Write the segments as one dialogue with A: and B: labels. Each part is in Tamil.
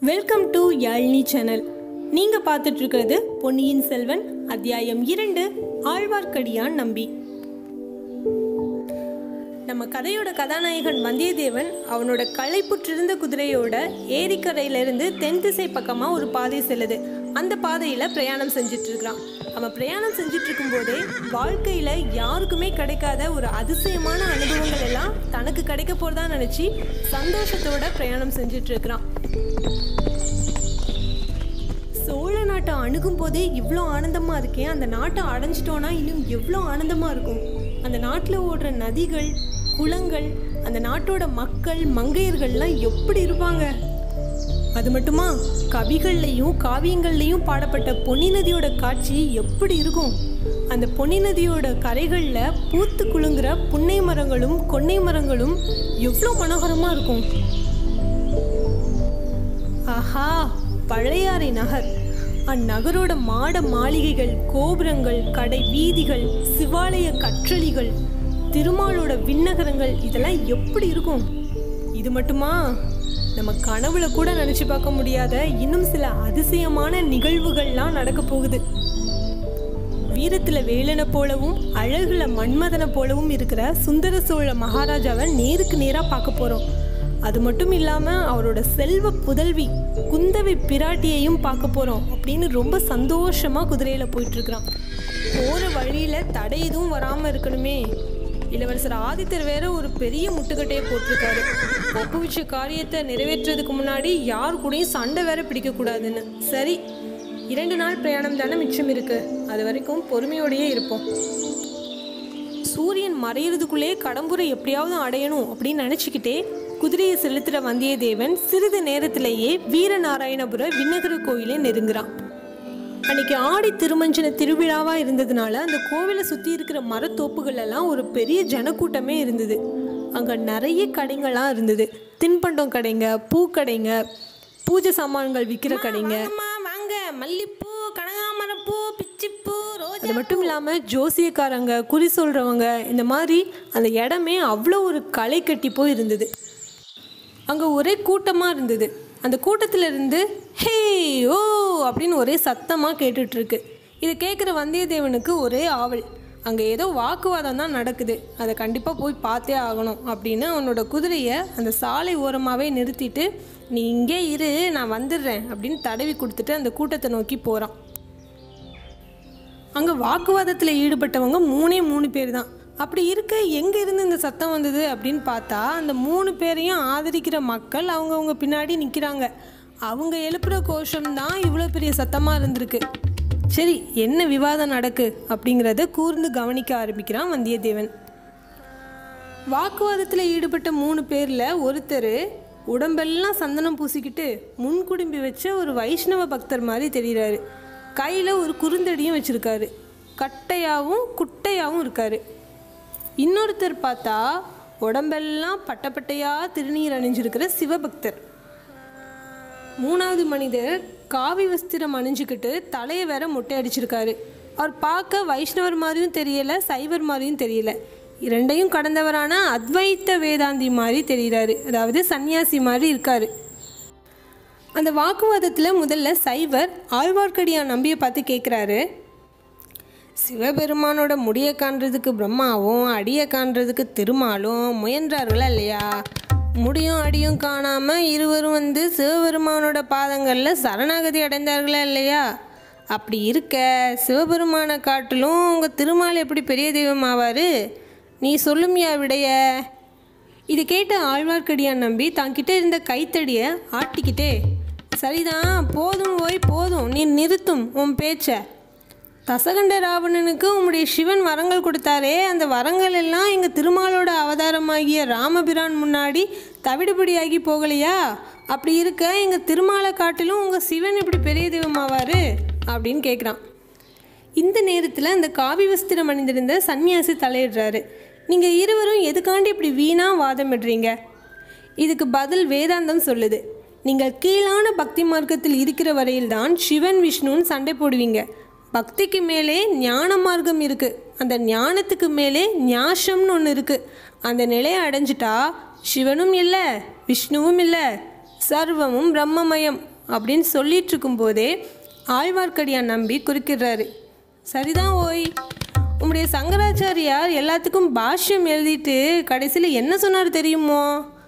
A: வெல்கம் டு யாழினி சேனல் நீங்க பார்த்துட்டு இருக்கிறது பொன்னியின் செல்வன் அத்தியாயம் இரண்டு ஆழ்வார்க்கடியான் நம்பி நம்ம கதையோட கதாநாயகன் வந்தியத்தேவன் அவனோட களைப்புற்றிருந்த குதிரையோட ஏரிக்கரையிலிருந்து தென் திசை பக்கமா ஒரு பாதை செல்லுது அந்த பாதையில பிரயாணம் செஞ்சுட்டு இருக்கிறான் அவன் பிரயாணம் செஞ்சுட்டு இருக்கும்போதே வாழ்க்கையில யாருக்குமே கிடைக்காத ஒரு அதிசயமான அனுபவங்கள் எல்லாம் தனக்கு கிடைக்க போறதா நினைச்சு சந்தோஷத்தோட பிரயாணம் செஞ்சுட்டு இருக்கிறான் சோழ நாட்டை அணுகும் போதே இவ்வளோ ஆனந்தமாக இருக்கேன் அந்த நாட்டை அடைஞ்சிட்டோன்னா இன்னும் எவ்வளோ ஆனந்தமாக இருக்கும் அந்த நாட்டில் ஓடுற நதிகள் குளங்கள் அந்த நாட்டோட மக்கள் மங்கையர்கள்லாம் எப்படி இருப்பாங்க அது மட்டுமா கவிகள்லையும் காவியங்கள்லையும் பாடப்பட்ட பொன்னி நதியோட காட்சி எப்படி இருக்கும் அந்த பொன்னி நதியோட கரைகளில் பூத்து குலுங்குற புன்னை மரங்களும் கொன்னை மரங்களும் எவ்வளோ மனோகரமாக இருக்கும் ஆஹா பழையாறை நகர் அந்நகரோட மாட மாளிகைகள் கோபுரங்கள் கடை வீதிகள் சிவாலய கற்றளிகள் திருமாலோட விண்ணகரங்கள் இதெல்லாம் எப்படி இருக்கும் இது மட்டுமா நம்ம கனவுல கூட நினைச்சு பார்க்க முடியாத இன்னும் சில அதிசயமான நிகழ்வுகள்லாம் நடக்க போகுது வீரத்துல வேலனை போலவும் அழகுல மன்மதனை போலவும் இருக்கிற சுந்தர சோழ மகாராஜாவை நேருக்கு நேரா பார்க்க போறோம் அது மட்டும் இல்லாம அவரோட செல்வ புதல்வி குந்தவை பிராட்டியையும் பார்க்க போறோம் அப்படின்னு ரொம்ப சந்தோஷமா குதிரையில போயிட்டு இருக்கிறான் போற வழியில தடை எதுவும் வராம இருக்கணுமே இளவரசர் ஆதித்தர் வேற ஒரு பெரிய முட்டுக்கட்டையை போட்டிருக்காரு ஒப்புவிச்ச காரியத்தை நிறைவேற்றுறதுக்கு முன்னாடி யார் கூடயும் சண்டை வேற பிடிக்க கூடாதுன்னு சரி இரண்டு நாள் பிரயாணம் தானே மிச்சம் இருக்கு அது வரைக்கும் பொறுமையோடையே இருப்போம் சூரியன் மறையிறதுக்குள்ளே கடம்புரை எப்படியாவது அடையணும் அப்படின்னு நினச்சிக்கிட்டே குதிரையை செலுத்துகிற வந்தியத்தேவன் சிறிது நேரத்திலேயே வீரநாராயணபுர விண்ணகர கோயிலை நெருங்குறான் அன்னைக்கு ஆடி திருமஞ்சன திருவிழாவா இருந்ததுனால அந்த கோவிலை சுற்றி இருக்கிற மரத்தோப்புகள் எல்லாம் ஒரு பெரிய ஜனக்கூட்டமே இருந்தது அங்கே நிறைய கடைங்கள்லாம் இருந்தது தின்பண்டம் கடைங்க பூக்கடைங்க பூஜை சாமான்கள் விற்கிற கடைங்க வாங்க மல்லிப்பூ கனகாமரப்பூ பிச்சிப்பூ அது மட்டும் இல்லாமல் ஜோசியக்காரங்க குறி சொல்கிறவங்க இந்த மாதிரி அந்த இடமே அவ்வளோ ஒரு களை கட்டி போய் இருந்தது அங்கே ஒரே கூட்டமாக இருந்தது அந்த கூட்டத்தில் இருந்து ஹே ஓ அப்படின்னு ஒரே சத்தமாக கேட்டுட்ருக்கு இதை கேட்குற வந்தியத்தேவனுக்கு ஒரே ஆவல் அங்கே ஏதோ வாக்குவாதம் தான் நடக்குது அதை கண்டிப்பாக போய் பார்த்தே ஆகணும் அப்படின்னு அவனோட குதிரையை அந்த சாலை ஓரமாகவே நிறுத்திட்டு நீ இங்கே இரு நான் வந்துடுறேன் அப்படின்னு தடவி கொடுத்துட்டு அந்த கூட்டத்தை நோக்கி போகிறான் அங்கே வாக்குவாதத்தில் ஈடுபட்டவங்க மூணே மூணு பேர் தான் அப்படி இருக்க எங்கே இருந்து இந்த சத்தம் வந்தது அப்படின்னு பார்த்தா அந்த மூணு பேரையும் ஆதரிக்கிற மக்கள் அவங்கவுங்க பின்னாடி நிற்கிறாங்க அவங்க எழுப்புற கோஷம் தான் இவ்வளோ பெரிய சத்தமாக இருந்திருக்கு சரி என்ன விவாதம் நடக்கு அப்படிங்கிறத கூர்ந்து கவனிக்க ஆரம்பிக்கிறான் வந்தியத்தேவன் வாக்குவாதத்தில் ஈடுபட்ட மூணு பேரில் ஒருத்தர் உடம்பெல்லாம் சந்தனம் பூசிக்கிட்டு முன்குடும்பி வச்ச ஒரு வைஷ்ணவ பக்தர் மாதிரி தெரிகிறாரு கையில் ஒரு குறுந்தடியும் வச்சுருக்காரு கட்டையாகவும் குட்டையாகவும் இருக்காரு இன்னொருத்தர் பார்த்தா உடம்பெல்லாம் பட்டப்பட்டையாக திருநீர் அணிஞ்சிருக்கிற சிவபக்தர் மூணாவது மனிதர் காவி வஸ்திரம் அணிஞ்சுக்கிட்டு தலையை வேற மொட்டை அடிச்சிருக்காரு அவர் பார்க்க வைஷ்ணவர் மாதிரியும் தெரியல சைவர் மாதிரியும் தெரியல இரண்டையும் கடந்தவரான அத்வைத்த வேதாந்தி மாதிரி தெரிகிறாரு அதாவது சன்னியாசி மாதிரி இருக்காரு அந்த வாக்குவாதத்தில் முதல்ல சைவர் ஆழ்வார்க்கடியான் நம்பியை பார்த்து கேட்குறாரு சிவபெருமானோட முடியை காண்றதுக்கு பிரம்மாவும் அடியை காண்றதுக்கு திருமாலும் முயன்றார்களா இல்லையா முடியும் அடியும் காணாம இருவரும் வந்து சிவபெருமானோட பாதங்களில் சரணாகதி அடைந்தார்களா இல்லையா அப்படி இருக்க சிவபெருமானை காட்டிலும் உங்கள் திருமால் எப்படி பெரிய தெய்வம் ஆவார் நீ சொல்லுமியா விடைய இது கேட்ட ஆழ்வார்க்கடியான் நம்பி தான்கிட்ட இருந்த கைத்தடியை ஆட்டிக்கிட்டே சரிதான் போதும் ஓய் போதும் நீ நிறுத்தும் உன் பேச்சை தசகண்ட ராவணனுக்கு உம்முடைய சிவன் வரங்கள் கொடுத்தாரே அந்த வரங்கள் எல்லாம் எங்கள் திருமாலோட அவதாரமாகிய ராமபிரான் முன்னாடி தவிடுபடியாகி போகலையா அப்படி இருக்க எங்கள் திருமாலை காட்டிலும் உங்கள் சிவன் இப்படி பெரிய தெய்வமாவார் அப்படின்னு கேட்குறான் இந்த நேரத்தில் அந்த காவி வஸ்திரம் அணிந்திருந்த சன்னியாசி தலையிடுறாரு நீங்கள் இருவரும் எதுக்காண்டி இப்படி வீணாக வாதமிடுறீங்க இதுக்கு பதில் வேதாந்தம் சொல்லுது நீங்கள் கீழான பக்தி மார்க்கத்தில் இருக்கிற வரையில்தான் சிவன் விஷ்ணுன்னு சண்டை போடுவீங்க பக்திக்கு மேலே ஞான மார்க்கம் இருக்கு அந்த ஞானத்துக்கு மேலே ஞாசம்னு ஒன்று இருக்கு அந்த நிலையை அடைஞ்சிட்டா சிவனும் இல்லை விஷ்ணுவும் இல்லை சர்வமும் பிரம்மமயம் அப்படின்னு சொல்லிட்டு இருக்கும்போதே ஆழ்வார்க்கடியான் நம்பி குறுக்கிடுறாரு சரிதான் ஓய் உம்முடைய சங்கராச்சாரியார் எல்லாத்துக்கும் பாஷ்யம் எழுதிட்டு கடைசியில் என்ன சொன்னார் தெரியுமோ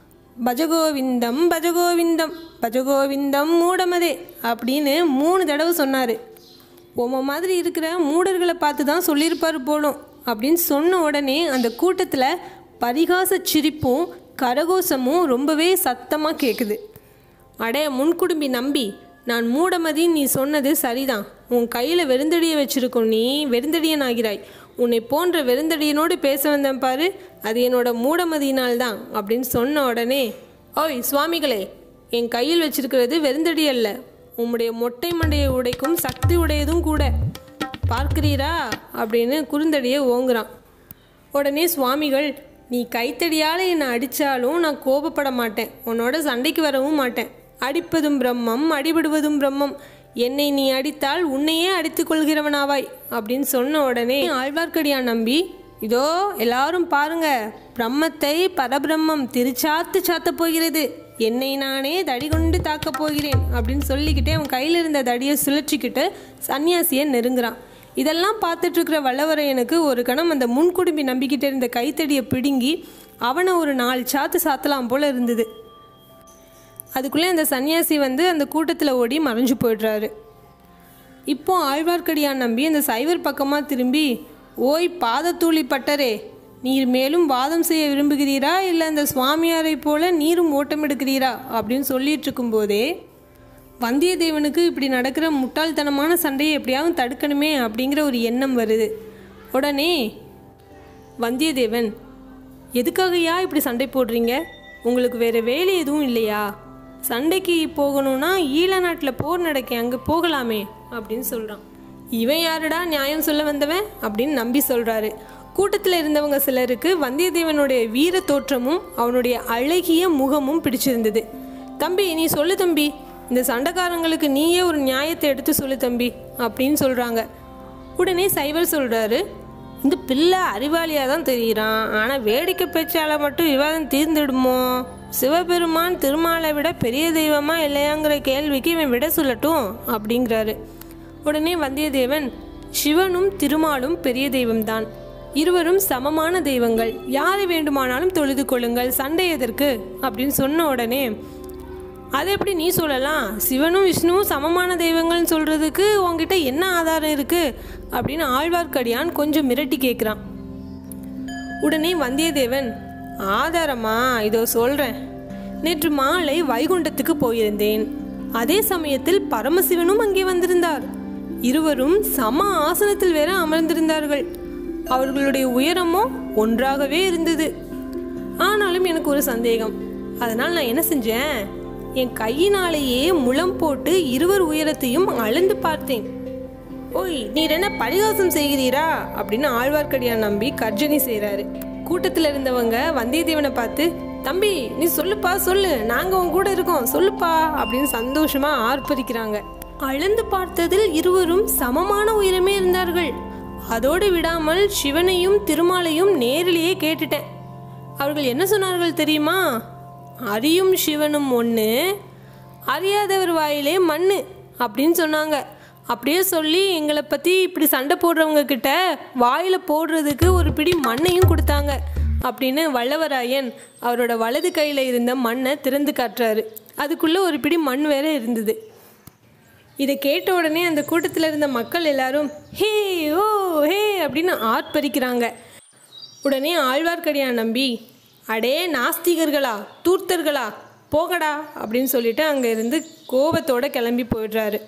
A: பஜகோவிந்தம் பஜகோவிந்தம் பஜகோவிந்தம் மூடமதே அப்படின்னு மூணு தடவை சொன்னார் உம்ம மாதிரி இருக்கிற மூடர்களை பார்த்து தான் சொல்லியிருப்பார் போலும் அப்படின்னு சொன்ன உடனே அந்த கூட்டத்தில் பரிகாச சிரிப்பும் கரகோஷமும் ரொம்பவே சத்தமாக கேட்குது அடே முன்குடும்பி நம்பி நான் மூடமதின்னு நீ சொன்னது சரிதான் உன் கையில் வெறுந்தடியை வச்சிருக்கும் நீ வெறுந்தடியன் ஆகிறாய் உன்னை போன்ற வெறுந்தடியனோடு பேச வந்தேன் பாரு அது என்னோட மூடமதியினால் தான் அப்படின்னு சொன்ன உடனே ஓய் சுவாமிகளே என் கையில் வச்சிருக்கிறது வெறுந்தடி அல்ல உம்முடைய மொட்டை மண்டையை உடைக்கும் சக்தி உடையதும் கூட பார்க்கிறீரா அப்படின்னு குறுந்தடியை ஓங்குறான் உடனே சுவாமிகள் நீ கைத்தடியால் என்னை அடித்தாலும் நான் கோபப்பட மாட்டேன் உன்னோட சண்டைக்கு வரவும் மாட்டேன் அடிப்பதும் பிரம்மம் அடிபடுவதும் பிரம்மம் என்னை நீ அடித்தால் உன்னையே அடித்துக் கொள்கிறவனாவாய் அப்படின்னு சொன்ன உடனே ஆழ்வார்க்கடியான் நம்பி இதோ எல்லாரும் பாருங்க பிரம்மத்தை பரபிரம்மம் திருச்சாத்து சாத்த போகிறது என்னை நானே தடி கொண்டு தாக்கப் போகிறேன் அப்படின்னு சொல்லிக்கிட்டே அவன் கையில் இருந்த தடியை சுழற்றிக்கிட்டு சன்னியாசியை நெருங்குறான் இதெல்லாம் பார்த்துட்டு இருக்கிற வல்லவரையனுக்கு ஒரு கணம் அந்த முன்குடும்பி நம்பிக்கிட்டு இருந்த கைத்தடியை பிடுங்கி அவனை ஒரு நாலு சாத்து சாத்தலாம் போல இருந்தது அதுக்குள்ளே அந்த சன்னியாசி வந்து அந்த கூட்டத்தில் ஓடி மறைஞ்சு போயிடுறாரு இப்போ ஆழ்வார்க்கடியான் நம்பி அந்த சைவர் பக்கமாக திரும்பி ஓய் பாதத்தூளி பட்டரே நீர் மேலும் வாதம் செய்ய விரும்புகிறீரா இல்லை அந்த சுவாமியாரை போல நீரும் ஓட்டம் எடுக்கிறீரா அப்படின்னு சொல்லிட்டு இருக்கும்போதே வந்தியத்தேவனுக்கு இப்படி நடக்கிற முட்டாள்தனமான சண்டையை எப்படியாவது தடுக்கணுமே அப்படிங்கிற ஒரு எண்ணம் வருது உடனே வந்தியத்தேவன் எதுக்காகயா இப்படி சண்டை போடுறீங்க உங்களுக்கு வேறு வேலை எதுவும் இல்லையா சண்டைக்கு போகணும்னா ஈழ நாட்டில் போர் நடக்க அங்கே போகலாமே அப்படின்னு சொல்கிறான் இவன் யாருடா நியாயம் சொல்ல வந்தவன் அப்படின்னு நம்பி சொல்கிறாரு கூட்டத்தில் இருந்தவங்க சிலருக்கு வந்தியத்தேவனுடைய வீர தோற்றமும் அவனுடைய அழகிய முகமும் பிடிச்சிருந்தது தம்பி நீ சொல்லு தம்பி இந்த சண்டைக்காரங்களுக்கு நீயே ஒரு நியாயத்தை எடுத்து சொல்லு தம்பி அப்படின்னு சொல்கிறாங்க உடனே சைவர் சொல்கிறாரு இந்த பிள்ளை அறிவாளியாக தான் தெரிகிறான் ஆனால் வேடிக்கை பேச்சால மட்டும் விவாதம் தீர்ந்துடுமோ சிவபெருமான் திருமாலை விட பெரிய தெய்வமா இல்லையாங்கிற கேள்விக்கு இவன் விட சொல்லட்டும் அப்படிங்கிறாரு உடனே வந்தியத்தேவன் சிவனும் திருமாலும் பெரிய தெய்வம்தான் இருவரும் சமமான தெய்வங்கள் யாரை வேண்டுமானாலும் தொழுது கொள்ளுங்கள் சண்டை எதற்கு அப்படின்னு சொன்ன உடனே அது எப்படி நீ சொல்லலாம் சிவனும் விஷ்ணுவும் சமமான தெய்வங்கள்னு சொல்கிறதுக்கு உங்ககிட்ட என்ன ஆதாரம் இருக்குது அப்படின்னு ஆழ்வார்க்கடியான் கொஞ்சம் மிரட்டி கேட்குறான் உடனே வந்தியத்தேவன் ஆதாரமா இதோ சொல்கிறேன் நேற்று மாலை வைகுண்டத்துக்கு போயிருந்தேன் அதே சமயத்தில் பரமசிவனும் அங்கே வந்திருந்தார் இருவரும் சம ஆசனத்தில் வேற அமர்ந்திருந்தார்கள் அவர்களுடைய உயரமும் ஒன்றாகவே இருந்தது ஆனாலும் எனக்கு ஒரு சந்தேகம் அதனால் நான் என்ன செஞ்சேன் என் கையினாலேயே முளம் போட்டு இருவர் உயரத்தையும் அளந்து பார்த்தேன் ஓய் நீர் என்ன பரிகாசம் செய்கிறீரா அப்படின்னு ஆழ்வார்க்கடியான் நம்பி கர்ஜனி செய்கிறாரு கூட்டத்தில் இருந்தவங்க வந்தியத்தேவனை பார்த்து தம்பி நீ சொல்லுப்பா சொல்லு நாங்க உன் கூட இருக்கோம் சொல்லுப்பா அப்படின்னு சந்தோஷமா ஆர்ப்பரிக்கிறாங்க அளந்து பார்த்ததில் இருவரும் சமமான உயரமே இருந்தார்கள் அதோடு விடாமல் சிவனையும் திருமாலையும் நேரிலேயே கேட்டுட்டேன் அவர்கள் என்ன சொன்னார்கள் தெரியுமா அறியும் சிவனும் ஒன்று அறியாதவர் வாயிலே மண்ணு அப்படின்னு சொன்னாங்க அப்படியே சொல்லி எங்களை பற்றி இப்படி சண்டை போடுறவங்க கிட்ட வாயில் போடுறதுக்கு ஒரு பிடி மண்ணையும் கொடுத்தாங்க அப்படின்னு வல்லவராயன் அவரோட வலது கையில் இருந்த மண்ணை திறந்து காட்டுறாரு அதுக்குள்ளே ஒரு பிடி மண் வேற இருந்தது இதை கேட்ட உடனே அந்த கூட்டத்தில் இருந்த மக்கள் எல்லாரும் ஹே ஓ ஹே அப்படின்னு ஆர்ப்பரிக்கிறாங்க உடனே ஆழ்வார்க்கடியான் நம்பி அடே நாஸ்திகர்களா தூர்த்தர்களா போகடா அப்படின்னு சொல்லிட்டு அங்கேருந்து கோபத்தோட கிளம்பி போயிடுறாரு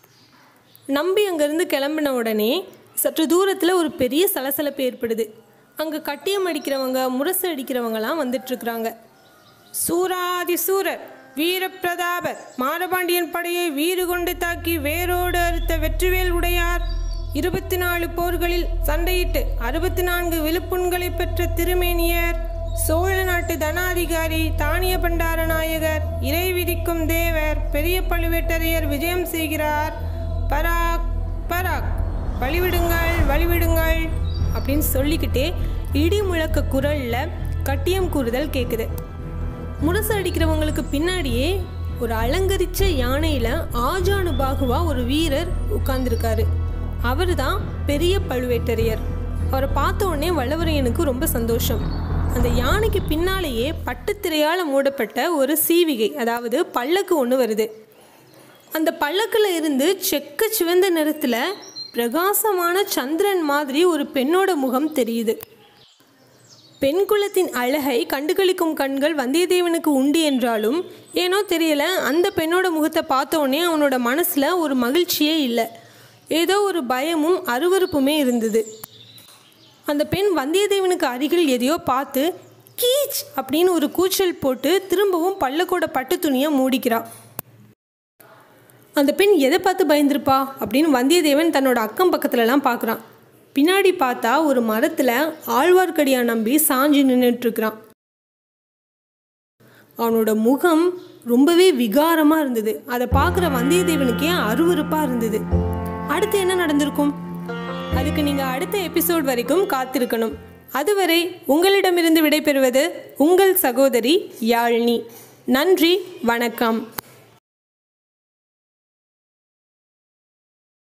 A: நம்பி அங்கேருந்து கிளம்பின உடனே சற்று தூரத்தில் ஒரு பெரிய சலசலப்பு ஏற்படுது அங்கே கட்டியம் அடிக்கிறவங்க முரசு அடிக்கிறவங்கலாம் வந்துட்டுருக்குறாங்க சூராதி சூரர் வீரப்பிரதாபர் மாரபாண்டியன் படையை வீறு கொண்டு தாக்கி வேரோடு அறுத்த வெற்றிவேல் உடையார் இருபத்தி நாலு போர்களில் சண்டையிட்டு அறுபத்தி நான்கு விழுப்புண்களை பெற்ற திருமேனியர் சோழ நாட்டு தனாதிகாரி தானிய பண்டார நாயகர் இறை விதிக்கும் தேவர் பெரிய பழுவேட்டரையர் விஜயம் செய்கிறார் பராக் பராக் வழிவிடுங்கள் வழிவிடுங்கள் அப்படின்னு சொல்லிக்கிட்டே இடி முழக்க குரல்ல கட்டியம் கூறுதல் கேட்குது முரசு அடிக்கிறவங்களுக்கு பின்னாடியே ஒரு அலங்கரிச்ச யானையில ஆஜானு பாகுவா ஒரு வீரர் உட்கார்ந்துருக்காரு அவர் தான் பெரிய பழுவேட்டரையர் அவரை பார்த்த உடனே வல்லவரையனுக்கு ரொம்ப சந்தோஷம் அந்த யானைக்கு பின்னாலேயே பட்டுத்திரையால் மூடப்பட்ட ஒரு சீவிகை அதாவது பல்லக்கு ஒன்று வருது அந்த பல்லக்கில் இருந்து செக்க சிவந்த நிறத்தில் பிரகாசமான சந்திரன் மாதிரி ஒரு பெண்ணோட முகம் தெரியுது பெண் குலத்தின் அழகை கண்டுகளிக்கும் கண்கள் வந்தியத்தேவனுக்கு உண்டு என்றாலும் ஏனோ தெரியல அந்த பெண்ணோட முகத்தை பார்த்த உடனே அவனோட மனசில் ஒரு மகிழ்ச்சியே இல்லை ஏதோ ஒரு பயமும் அருவருப்புமே இருந்தது அந்த பெண் வந்தியத்தேவனுக்கு அருகில் எதையோ பார்த்து கீச் அப்படின்னு ஒரு கூச்சல் போட்டு திரும்பவும் பல்லக்கோட பட்டு துணியை மூடிக்கிறான் அந்த பெண் எதை பார்த்து பயந்திருப்பா அப்படின்னு வந்தியத்தேவன் தன்னோட அக்கம் பக்கத்துலலாம் பார்க்குறான் பின்னாடி பார்த்தா ஒரு மரத்தில் ஆழ்வார்க்கடியான் நம்பி சாஞ்சு நின்றுட்டுருக்கிறான் அவனோட முகம் ரொம்பவே விகாரமாக இருந்தது அதை பார்க்குற வந்தியத்தேவனுக்கே அருவருப்பாக இருந்தது அடுத்து என்ன நடந்திருக்கும் அதுக்கு நீங்கள் அடுத்த எபிசோட் வரைக்கும் காத்திருக்கணும் அதுவரை உங்களிடமிருந்து விடைபெறுவது உங்கள் சகோதரி யாழினி நன்றி வணக்கம்